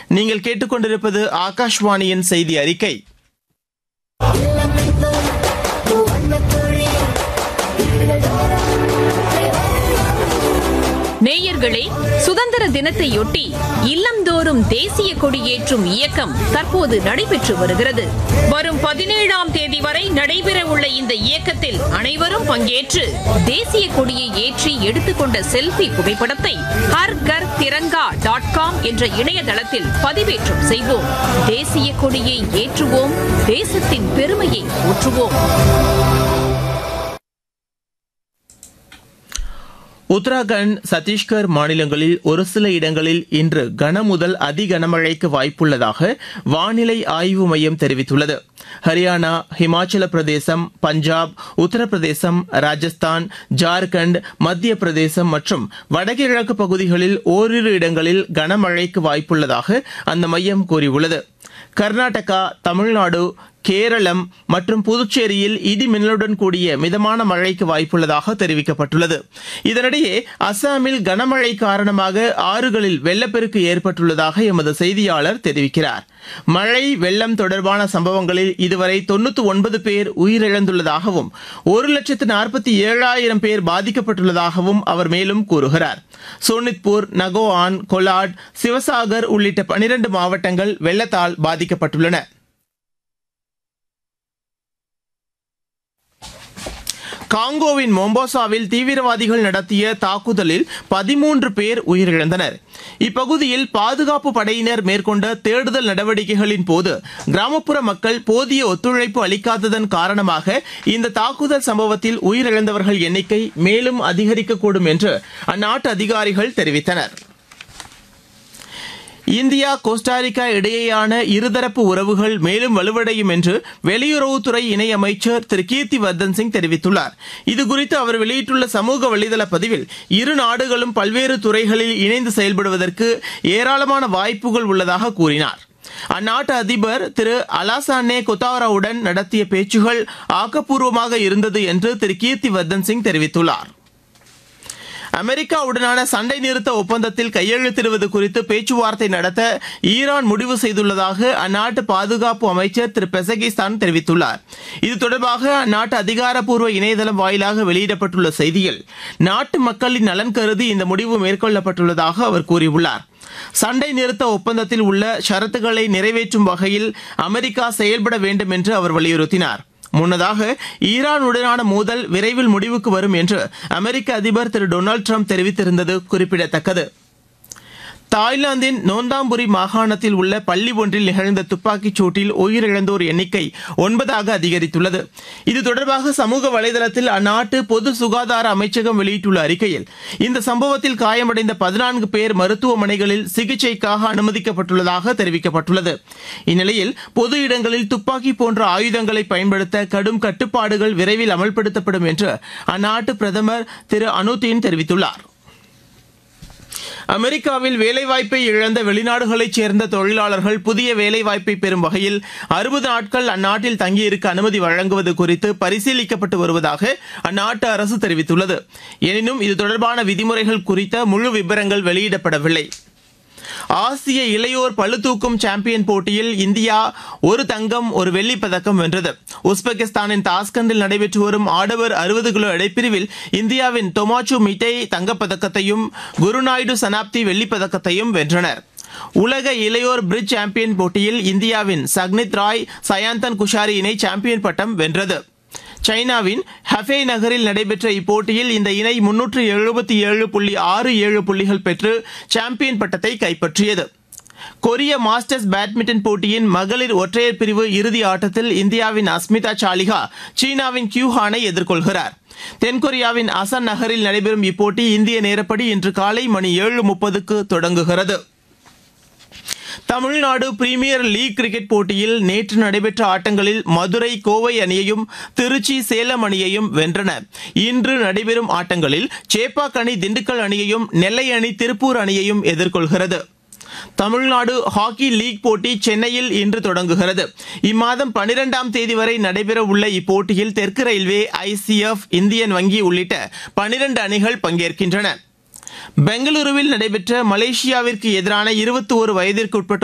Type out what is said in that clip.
நீங்கள் கேட்டுக்கொண்டிருப்பது ஆகாஷ்வாணியின் செய்தி அறிக்கை நேயர்களே சுதந்திர தினத்தையொட்டி இல்லந்தோறும் தேசிய கொடியேற்றும் இயக்கம் தற்போது நடைபெற்று வருகிறது வரும் பதினேழாம் தேதி வரை நடைபெற உள்ள இந்த இயக்கத்தில் அனைவரும் பங்கேற்று தேசிய கொடியை ஏற்றி எடுத்துக்கொண்ட செல்ஃபி புகைப்படத்தை ஹர் கர் திரங்கா டாட் காம் என்ற இணையதளத்தில் பதிவேற்றம் செய்வோம் தேசிய கொடியை ஏற்றுவோம் தேசத்தின் பெருமையை ஊற்றுவோம் உத்தராகண்ட் சத்தீஸ்கர் மாநிலங்களில் ஒரு சில இடங்களில் இன்று கனமுதல் அதி கனமழைக்கு வாய்ப்புள்ளதாக வானிலை ஆய்வு மையம் தெரிவித்துள்ளது ஹரியானா ஹிமாச்சல பிரதேசம் பஞ்சாப் உத்தரப்பிரதேசம் ராஜஸ்தான் ஜார்க்கண்ட் மத்திய பிரதேசம் மற்றும் வடகிழக்கு பகுதிகளில் ஓரிரு இடங்களில் கனமழைக்கு வாய்ப்புள்ளதாக அந்த மையம் கூறியுள்ளது கர்நாடகா தமிழ்நாடு கேரளம் மற்றும் புதுச்சேரியில் இடி மின்னலுடன் கூடிய மிதமான மழைக்கு வாய்ப்புள்ளதாக தெரிவிக்கப்பட்டுள்ளது இதனிடையே அசாமில் கனமழை காரணமாக ஆறுகளில் வெள்ளப்பெருக்கு ஏற்பட்டுள்ளதாக எமது செய்தியாளர் தெரிவிக்கிறார் மழை வெள்ளம் தொடர்பான சம்பவங்களில் இதுவரை தொண்ணூத்தி ஒன்பது பேர் உயிரிழந்துள்ளதாகவும் ஒரு லட்சத்து நாற்பத்தி ஏழாயிரம் பேர் பாதிக்கப்பட்டுள்ளதாகவும் அவர் மேலும் கூறுகிறார் சோனித்பூர் நகோஆன் கொலாட் சிவசாகர் உள்ளிட்ட பனிரண்டு மாவட்டங்கள் வெள்ளத்தால் பாதிக்கப்பட்டுள்ளன காங்கோவின் மொம்போசாவில் தீவிரவாதிகள் நடத்திய தாக்குதலில் பதிமூன்று பேர் உயிரிழந்தனர் இப்பகுதியில் பாதுகாப்பு படையினர் மேற்கொண்ட தேடுதல் நடவடிக்கைகளின் போது கிராமப்புற மக்கள் போதிய ஒத்துழைப்பு அளிக்காததன் காரணமாக இந்த தாக்குதல் சம்பவத்தில் உயிரிழந்தவர்கள் எண்ணிக்கை மேலும் அதிகரிக்கக்கூடும் என்று அந்நாட்டு அதிகாரிகள் தெரிவித்தனர் இந்தியா கோஸ்டாரிக்கா இடையேயான இருதரப்பு உறவுகள் மேலும் வலுவடையும் என்று வெளியுறவுத்துறை இணையமைச்சர் திரு கீர்த்தி வர்தன் சிங் தெரிவித்துள்ளார் இதுகுறித்து அவர் வெளியிட்டுள்ள சமூக வலைதள பதிவில் இரு நாடுகளும் பல்வேறு துறைகளில் இணைந்து செயல்படுவதற்கு ஏராளமான வாய்ப்புகள் உள்ளதாக கூறினார் அந்நாட்டு அதிபர் திரு அலாசானே கொத்தாராவுடன் நடத்திய பேச்சுகள் ஆக்கப்பூர்வமாக இருந்தது என்று திரு கீர்த்தி வர்தன் சிங் தெரிவித்துள்ளார் அமெரிக்காவுடனான சண்டை நிறுத்த ஒப்பந்தத்தில் கையெழுத்திடுவது குறித்து பேச்சுவார்த்தை நடத்த ஈரான் முடிவு செய்துள்ளதாக அந்நாட்டு பாதுகாப்பு அமைச்சர் திரு பெசகிஸ்தான் தெரிவித்துள்ளார் இது தொடர்பாக அந்நாட்டு அதிகாரப்பூர்வ இணையதளம் வாயிலாக வெளியிடப்பட்டுள்ள செய்தியில் நாட்டு மக்களின் நலன் கருதி இந்த முடிவு மேற்கொள்ளப்பட்டுள்ளதாக அவர் கூறியுள்ளார் சண்டை நிறுத்த ஒப்பந்தத்தில் உள்ள ஷரத்துக்களை நிறைவேற்றும் வகையில் அமெரிக்கா செயல்பட வேண்டும் என்று அவர் வலியுறுத்தினார் முன்னதாக ஈரானுடனான மோதல் விரைவில் முடிவுக்கு வரும் என்று அமெரிக்க அதிபர் திரு டொனால்டு ட்ரம்ப் தெரிவித்திருந்தது குறிப்பிடத்தக்கது தாய்லாந்தின் நோந்தாம்புரி மாகாணத்தில் உள்ள பள்ளி ஒன்றில் நிகழ்ந்த துப்பாக்கிச் சூட்டில் உயிரிழந்தோர் எண்ணிக்கை ஒன்பதாக அதிகரித்துள்ளது இது தொடர்பாக சமூக வலைதளத்தில் அந்நாட்டு பொது சுகாதார அமைச்சகம் வெளியிட்டுள்ள அறிக்கையில் இந்த சம்பவத்தில் காயமடைந்த பதினான்கு பேர் மருத்துவமனைகளில் சிகிச்சைக்காக அனுமதிக்கப்பட்டுள்ளதாக தெரிவிக்கப்பட்டுள்ளது இந்நிலையில் பொது இடங்களில் துப்பாக்கி போன்ற ஆயுதங்களை பயன்படுத்த கடும் கட்டுப்பாடுகள் விரைவில் அமல்படுத்தப்படும் என்று அந்நாட்டு பிரதமர் திரு அனுதீன் தெரிவித்துள்ளார் அமெரிக்காவில் வேலைவாய்ப்பை இழந்த வெளிநாடுகளைச் சேர்ந்த தொழிலாளர்கள் புதிய வேலைவாய்ப்பை பெறும் வகையில் அறுபது நாட்கள் அந்நாட்டில் தங்கியிருக்க அனுமதி வழங்குவது குறித்து பரிசீலிக்கப்பட்டு வருவதாக அந்நாட்டு அரசு தெரிவித்துள்ளது எனினும் இது தொடர்பான விதிமுறைகள் குறித்த முழு விவரங்கள் வெளியிடப்படவில்லை ஆசிய இளையோர் பளுதூக்கும் சாம்பியன் போட்டியில் இந்தியா ஒரு தங்கம் ஒரு வெள்ளிப் பதக்கம் வென்றது உஸ்பெகிஸ்தானின் தாஸ்கண்டில் நடைபெற்று வரும் ஆடவர் அறுபது கிலோ எடைப்பிரிவில் இந்தியாவின் தொமாச்சு மிட்டை தங்கப்பதக்கத்தையும் குருநாயுடு சனாப்தி வெள்ளிப் பதக்கத்தையும் வென்றனர் உலக இளையோர் பிரிட்ஜ் சாம்பியன் போட்டியில் இந்தியாவின் சக்னித் ராய் சயாந்தன் குஷாரி இணை சாம்பியன் பட்டம் வென்றது சைனாவின் ஹஃபே நகரில் நடைபெற்ற இப்போட்டியில் இந்த இணை முன்னூற்று எழுபத்தி ஏழு புள்ளி ஆறு ஏழு புள்ளிகள் பெற்று சாம்பியன் பட்டத்தை கைப்பற்றியது கொரிய மாஸ்டர்ஸ் பேட்மிண்டன் போட்டியின் மகளிர் ஒற்றையர் பிரிவு இறுதி ஆட்டத்தில் இந்தியாவின் அஸ்மிதா சாலிகா சீனாவின் கியூஹானை எதிர்கொள்கிறார் தென்கொரியாவின் அசன் நகரில் நடைபெறும் இப்போட்டி இந்திய நேரப்படி இன்று காலை மணி ஏழு முப்பதுக்கு தொடங்குகிறது தமிழ்நாடு பிரீமியர் லீக் கிரிக்கெட் போட்டியில் நேற்று நடைபெற்ற ஆட்டங்களில் மதுரை கோவை அணியையும் திருச்சி சேலம் அணியையும் வென்றன இன்று நடைபெறும் ஆட்டங்களில் சேப்பாக் அணி திண்டுக்கல் அணியையும் நெல்லை அணி திருப்பூர் அணியையும் எதிர்கொள்கிறது தமிழ்நாடு ஹாக்கி லீக் போட்டி சென்னையில் இன்று தொடங்குகிறது இம்மாதம் பனிரெண்டாம் தேதி வரை நடைபெற உள்ள இப்போட்டியில் தெற்கு ரயில்வே ஐசிஎஃப் இந்தியன் வங்கி உள்ளிட்ட பனிரண்டு அணிகள் பங்கேற்கின்றன பெங்களூருவில் நடைபெற்ற மலேசியாவிற்கு எதிரான இருபத்தி ஒரு வயதிற்குட்பட்ட